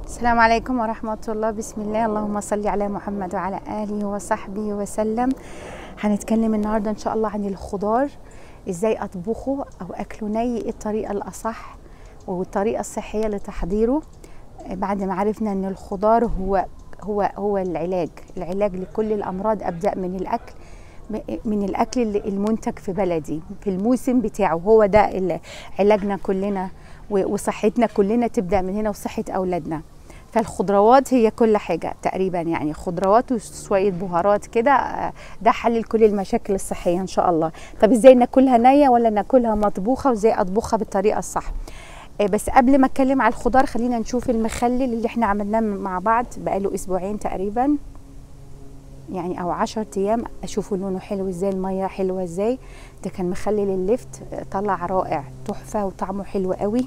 السلام عليكم ورحمة الله بسم الله اللهم صل على محمد وعلى آله وصحبه وسلم هنتكلم النهاردة إن شاء الله عن الخضار إزاي أطبخه أو أكله ني إيه الطريقة الأصح والطريقة الصحية لتحضيره بعد ما عرفنا إن الخضار هو هو هو العلاج العلاج لكل الأمراض أبدأ من الأكل من الاكل المنتج في بلدي في الموسم بتاعه هو ده علاجنا كلنا وصحتنا كلنا تبدا من هنا وصحه اولادنا فالخضروات هي كل حاجه تقريبا يعني خضروات وشويه بهارات كده ده حل لكل المشاكل الصحيه ان شاء الله طب ازاي ناكلها نيه ولا ناكلها مطبوخه وازاي اطبخها بالطريقه الصح بس قبل ما اتكلم على الخضار خلينا نشوف المخلل اللي احنا عملناه مع بعض بقاله اسبوعين تقريبا يعني او عشر ايام اشوفوا لونه حلو ازاي الميه حلوه ازاي ده كان مخلل اللفت طلع رائع تحفه وطعمه حلو قوي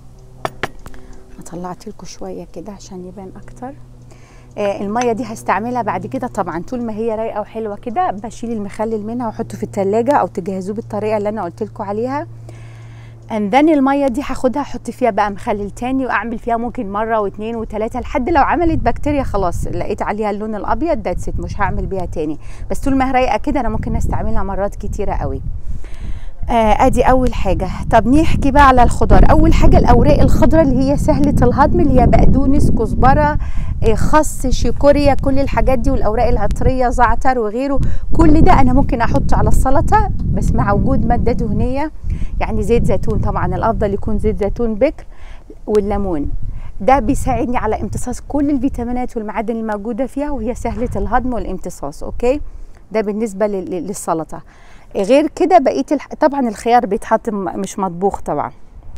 طلعت لكم شويه كده عشان يبان اكتر آه الميه دي هستعملها بعد كده طبعا طول ما هي رايقه وحلوه كده بشيل المخلل منها واحطه في التلاجة او تجهزوه بالطريقه اللي انا قلت لكم عليها اندن الميه دي هاخدها احط فيها بقى مخلل تاني واعمل فيها ممكن مره واثنين وثلاثه لحد لو عملت بكتيريا خلاص لقيت عليها اللون الابيض ذاتس مش هعمل بيها تاني بس طول ما هي رايقه كده انا ممكن استعملها مرات كتيره قوي آه ادي اول حاجه طب نحكي بقى على الخضار اول حاجه الاوراق الخضراء اللي هي سهله الهضم اللي هي بقدونس كزبره آه خس شيكوريا كل الحاجات دي والاوراق العطريه زعتر وغيره كل ده انا ممكن احطه على السلطه بس مع وجود ماده دهنيه يعني زيت زيتون طبعا الافضل يكون زيت زيتون بكر والليمون ده بيساعدني على امتصاص كل الفيتامينات والمعادن الموجوده فيها وهي سهله الهضم والامتصاص اوكي ده بالنسبه للسلطه غير كده بقيه الح... طبعا الخيار بيتحط مش مطبوخ طبعا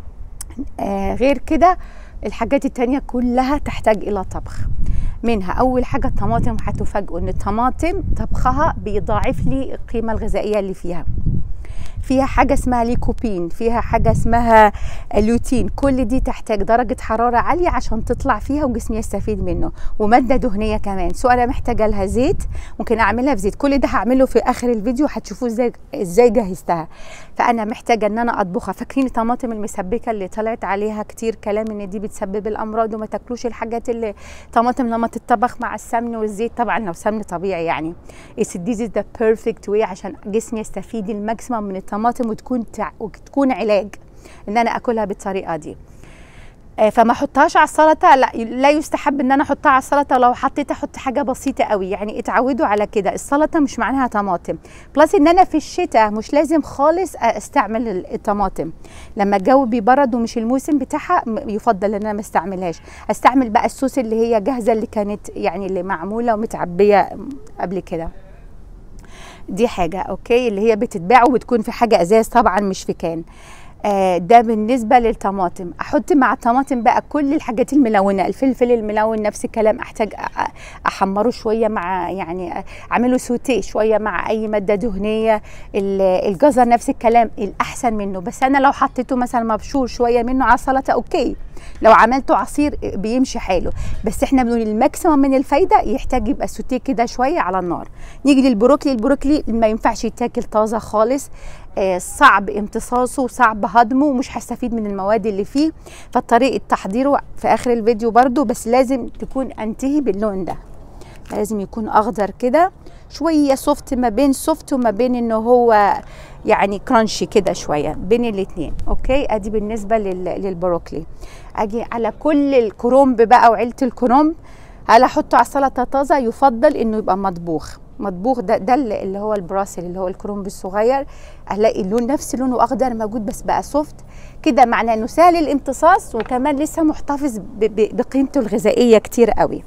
آه غير كده الحاجات التانية كلها تحتاج إلى طبخ منها أول حاجة الطماطم هتفاجئوا إن الطماطم طبخها بيضاعف لي القيمة الغذائية اللي فيها فيها حاجة اسمها ليكوبين فيها حاجة اسمها لوتين كل دي تحتاج درجة حرارة عالية عشان تطلع فيها وجسمي يستفيد منه ومادة دهنية كمان سواء أنا محتاجة لها زيت ممكن أعملها في زيت كل ده هعمله في آخر الفيديو هتشوفوا ازاي ازاي جهزتها فأنا محتاجة إن أنا أطبخها فاكرين الطماطم المسبكة اللي طلعت عليها كتير كلام إن دي بتسبب الأمراض وما تاكلوش الحاجات اللي طماطم لما تتطبخ مع السمن والزيت طبعا لو سمن طبيعي يعني this is the perfect way عشان جسمي يستفيد الماكسيمم من الطماطم وتكون تع... وتكون علاج ان انا اكلها بالطريقه دي آه فما احطهاش على السلطه لا لا يستحب ان انا احطها على السلطه لو حطيت احط حاجه بسيطه قوي يعني اتعودوا على كده السلطه مش معناها طماطم بلس ان انا في الشتاء مش لازم خالص استعمل الطماطم لما الجو بيبرد ومش الموسم بتاعها يفضل ان انا ما استعملهاش استعمل بقى الصوص اللي هي جاهزه اللي كانت يعني اللي معموله ومتعبيه قبل كده دي حاجه اوكي اللي هي بتتباع وبتكون في حاجه ازاز طبعا مش في كان آه ده بالنسبة للطماطم أحط مع الطماطم بقى كل الحاجات الملونة الفلفل الملون نفس الكلام أحتاج أحمره شوية مع يعني أعمله سوتيه شوية مع أي مادة دهنية الجزر نفس الكلام الأحسن منه بس أنا لو حطيته مثلا مبشور شوية منه على السلطة أوكي لو عملته عصير بيمشي حاله بس احنا بنقول الماكسيمم من الفايده يحتاج يبقى سوتيه كده شويه على النار نيجي للبروكلي البروكلي ما ينفعش يتاكل طازه خالص آه صعب امتصاصه وصعب هضمه ومش هستفيد من المواد اللي فيه فطريقه تحضيره في اخر الفيديو برده بس لازم تكون انتهي باللون ده لازم يكون اخضر كده شويه سوفت ما بين سوفت وما بين انه هو يعني كرانشي كده شويه بين الاثنين اوكي ادي بالنسبه للبروكلي اجي على كل الكرنب بقى وعيله الكرنب هل احطه على السلطه طازه يفضل انه يبقى مطبوخ مطبوخ ده ده اللي هو البراسل اللي هو الكرنب الصغير الاقي اللون نفس لونه اخضر موجود بس بقى سوفت كده معناه انه سهل الامتصاص وكمان لسه محتفظ بقيمته الغذائيه كتير قوي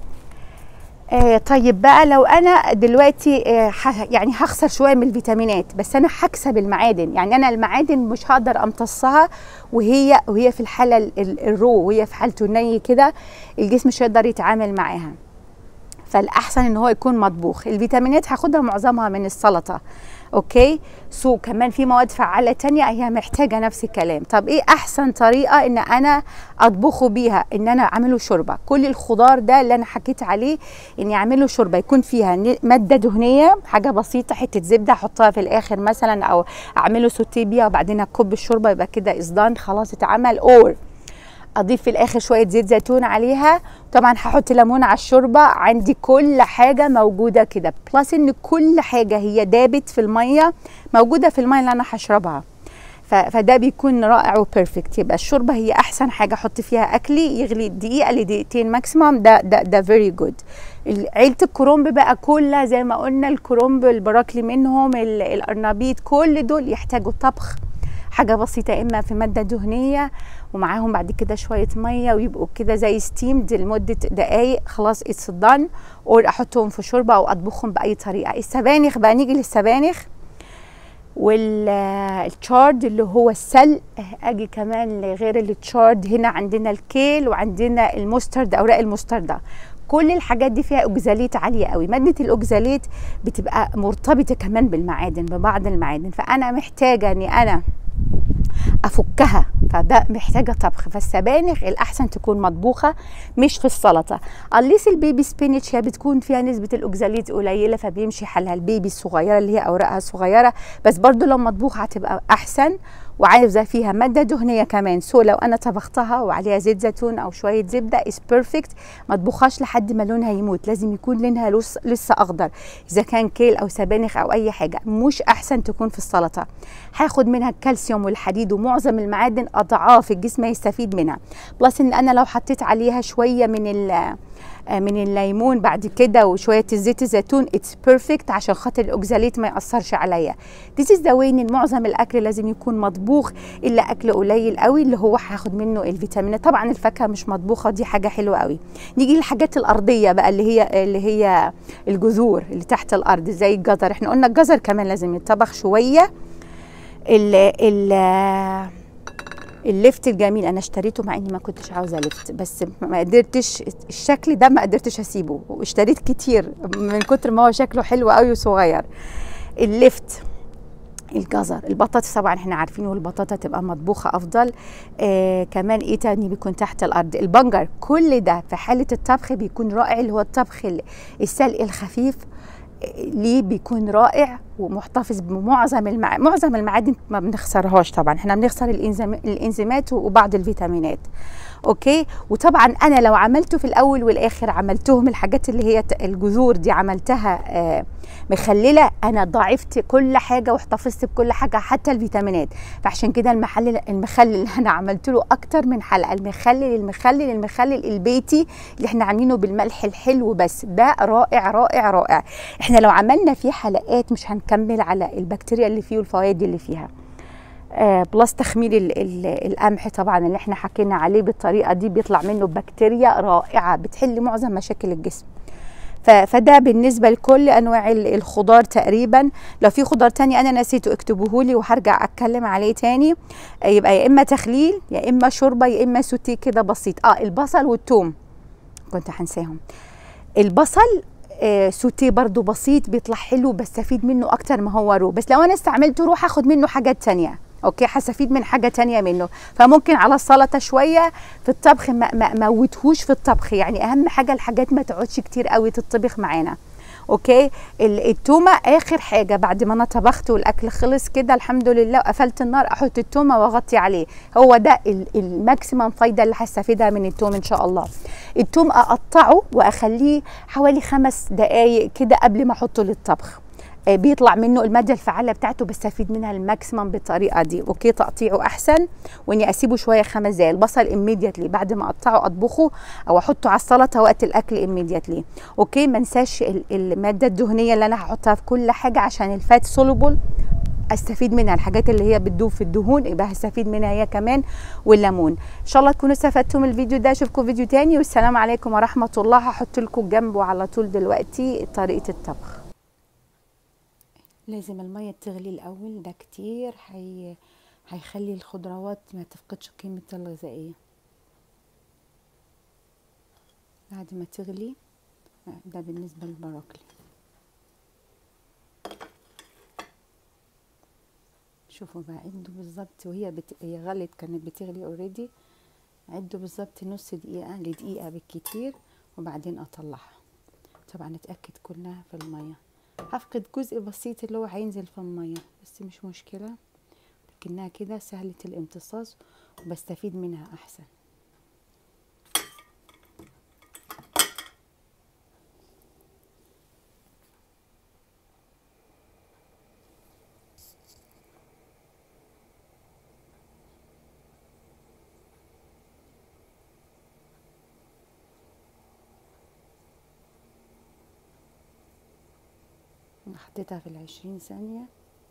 آه طيب بقى لو انا دلوقتي آه يعني هخسر شويه من الفيتامينات بس انا هكسب المعادن يعني انا المعادن مش هقدر امتصها وهي وهي في الحاله الرو وهي في حالته الني كده الجسم مش هيقدر يتعامل معاها فالاحسن ان هو يكون مطبوخ الفيتامينات هاخدها معظمها من السلطه اوكي سو كمان في مواد فعاله تانية هي محتاجه نفس الكلام طب ايه احسن طريقه ان انا اطبخه بيها ان انا اعمله شوربه كل الخضار ده اللي انا حكيت عليه اني اعمله شوربه يكون فيها ماده دهنيه حاجه بسيطه حته زبده احطها في الاخر مثلا او اعمله سوتيه بيها وبعدين اكب الشوربه يبقى كده اصدان خلاص اتعمل اور اضيف في الاخر شويه زيت زيتون عليها طبعا هحط ليمون على الشوربه عندي كل حاجه موجوده كده بلس ان كل حاجه هي دابت في الميه موجوده في الميه اللي انا هشربها ف- فده بيكون رائع وبيرفكت يبقى الشوربه هي احسن حاجه احط فيها اكلي يغلي دقيقه لدقيقتين ماكسيمم ده ده ده فيري جود عيله الكرنب بقى كلها زي ما قلنا الكرنب البراكلي منهم ال- القرنبيط كل دول يحتاجوا طبخ حاجه بسيطه اما في ماده دهنيه ومعاهم بعد كده شويه ميه ويبقوا كده زي ستيمد لمده دقائق خلاص اتس دان اور احطهم في شوربه او اطبخهم باي طريقه السبانخ بقى نيجي للسبانخ والتشارد اللي هو السلق اجي كمان لغير التشارد هنا عندنا الكيل وعندنا المسترد اوراق المستردة كل الحاجات دي فيها اوكزاليت عاليه قوي ماده الاوكزاليت بتبقى مرتبطه كمان بالمعادن ببعض المعادن فانا محتاجه اني انا افكها فده محتاجه طبخ فالسبانخ الاحسن تكون مطبوخه مش في السلطه قليس البيبي سبينيتش هي بتكون فيها نسبه الاوكزاليت قليله فبيمشي حالها البيبي الصغيره اللي هي اوراقها صغيره بس برضو لو مطبوخه هتبقى احسن وعايزه فيها ماده دهنيه كمان سو لو انا طبختها وعليها زيت زيتون او شويه زبده از بيرفكت ما تطبخهاش لحد ما لونها يموت لازم يكون لونها لس- لسه اخضر اذا كان كيل او سبانخ او اي حاجه مش احسن تكون في السلطه هاخد منها الكالسيوم والحديد ومعظم المعادن اضعاف الجسم يستفيد منها بلس ان انا لو حطيت عليها شويه من ال من الليمون بعد كده وشويه الزيت الزيتون اتس بيرفكت عشان خاطر الاوكزاليت ما ياثرش عليا ذيس از ذا واي ان معظم الاكل لازم يكون مطبوخ الا اكل قليل قوي اللي هو هاخد منه الفيتامينات طبعا الفاكهه مش مطبوخه دي حاجه حلوه قوي نيجي للحاجات الارضيه بقى اللي هي اللي هي الجذور اللي تحت الارض زي الجزر احنا قلنا الجزر كمان لازم يتطبخ شويه ال ال الليفت الجميل انا اشتريته مع اني ما كنتش عاوزه ليفت بس ما قدرتش الشكل ده ما قدرتش اسيبه واشتريت كتير من كتر ما هو شكله حلو قوي وصغير الليفت الجزر البطاطس طبعا احنا عارفين والبطاطا تبقى مطبوخه افضل آه كمان ايه تاني بيكون تحت الارض البنجر كل ده في حاله الطبخ بيكون رائع اللي هو الطبخ ال- السلق الخفيف آه، ليه بيكون رائع ومحتفظ بمعظم المع... معظم المعادن ما بنخسرهاش طبعا احنا بنخسر الإنزيم... الانزيمات وبعض الفيتامينات اوكي وطبعا انا لو عملته في الاول والاخر عملتهم الحاجات اللي هي ت- الجذور دي عملتها آه مخلله انا ضاعفت كل حاجه واحتفظت بكل حاجه حتى الفيتامينات فعشان كده المحلل المخلل اللي انا عملت له اكتر من حلقه المخلل المخلل المخلل البيتي اللي احنا عاملينه بالملح الحلو بس ده رائع رائع رائع احنا لو عملنا فيه حلقات مش هنكمل على البكتيريا اللي فيه والفوائد اللي فيها آه، بلس تخمير ال- ال- القمح طبعا اللي احنا حكينا عليه بالطريقه دي بيطلع منه بكتيريا رائعه بتحل معظم مشاكل الجسم ف- فده بالنسبة لكل أنواع ال- الخضار تقريبا لو في خضار تاني أنا نسيته اكتبوه لي وهرجع أتكلم عليه تاني آه، يبقى يا إما تخليل يا إما شوربة يا إما سوتيه كده بسيط آه البصل والثوم كنت هنساهم البصل آه، سوتيه برضو بسيط بيطلع حلو بستفيد منه اكتر ما هو رو بس لو انا استعملته رو هاخد منه حاجات تانية اوكي هستفيد من حاجه تانية منه فممكن على السلطه شويه في الطبخ ما ما موتهوش في الطبخ يعني اهم حاجه الحاجات ما تقعدش كتير قوي تطبخ معانا اوكي ال- التومه اخر حاجه بعد ما انا طبخت والاكل خلص كده الحمد لله وقفلت النار احط التومه واغطي عليه هو ده ال- الماكسيمم فايده اللي هستفيدها من التوم ان شاء الله التوم اقطعه واخليه حوالي خمس دقائق كده قبل ما احطه للطبخ آه، بيطلع منه الماده الفعاله بتاعته بستفيد منها الماكسيمم بالطريقه دي اوكي تقطيعه احسن واني اسيبه شويه خمس دقايق البصل immediately بعد ما اقطعه اطبخه او احطه على السلطه وقت الاكل immediately اوكي ما انساش ال- الماده الدهنيه اللي انا هحطها في كل حاجه عشان الفات سولوبل استفيد منها الحاجات اللي هي بتدوب في الدهون يبقى هستفيد منها هي كمان والليمون ان شاء الله تكونوا استفدتوا من الفيديو ده اشوفكم فيديو تاني والسلام عليكم ورحمه الله هحط لكم جنبه على طول دلوقتي طريقه الطبخ لازم الميه تغلي الاول ده كتير هي هيخلي الخضروات ما تفقدش قيمتها الغذائيه بعد ما تغلي ده بالنسبه للبراكلي شوفوا بقى عدوا بالظبط وهي بت... هي غلت كانت بتغلي اوريدي عدوا بالظبط نص دقيقة لدقيقة بالكتير وبعدين اطلعها طبعا اتأكد كلها في المية هفقد جزء بسيط اللي هو هينزل في المية بس مش مشكلة لكنها كده سهلة الامتصاص وبستفيد منها احسن حطيتها في العشرين ثانية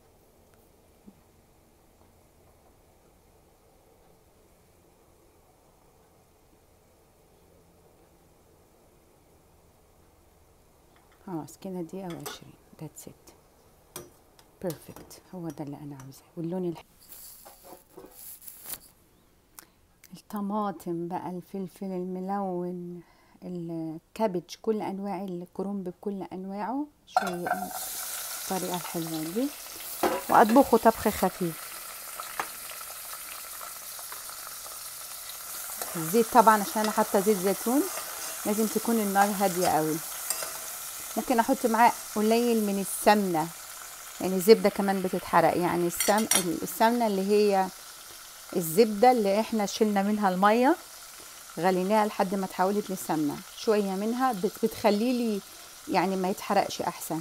خلاص كده دقيقة وعشرين that's it بيرفكت هو ده اللي أنا عاوزاه واللون الح... الطماطم بقى الفلفل الملون الكابج كل أنواع الكرنب بكل أنواعه شوية الطريقة الحلوة دي وأطبخه طبخ خفيف الزيت طبعا عشان أنا حاطة زيت زيتون لازم تكون النار هادية قوي ممكن احط معاه قليل من السمنه يعني الزبده كمان بتتحرق يعني السم... السمنه اللي هي الزبده اللي احنا شلنا منها الميه غليناها لحد ما اتحولت لسمنه شويه منها بت... بتخلي لي يعني ما يتحرقش احسن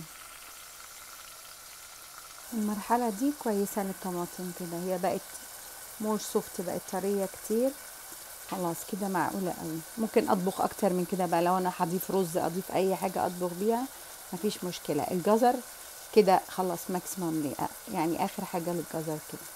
المرحله دي كويسه للطماطم كده هي بقت مور سوفت بقت طريه كتير خلاص كده معقوله قوي ممكن اطبخ اكتر من كده بقى لو انا هضيف رز اضيف اي حاجه اطبخ بيها مفيش مشكله الجزر كده خلاص ماكسيموم لي يعني اخر حاجه للجزر كده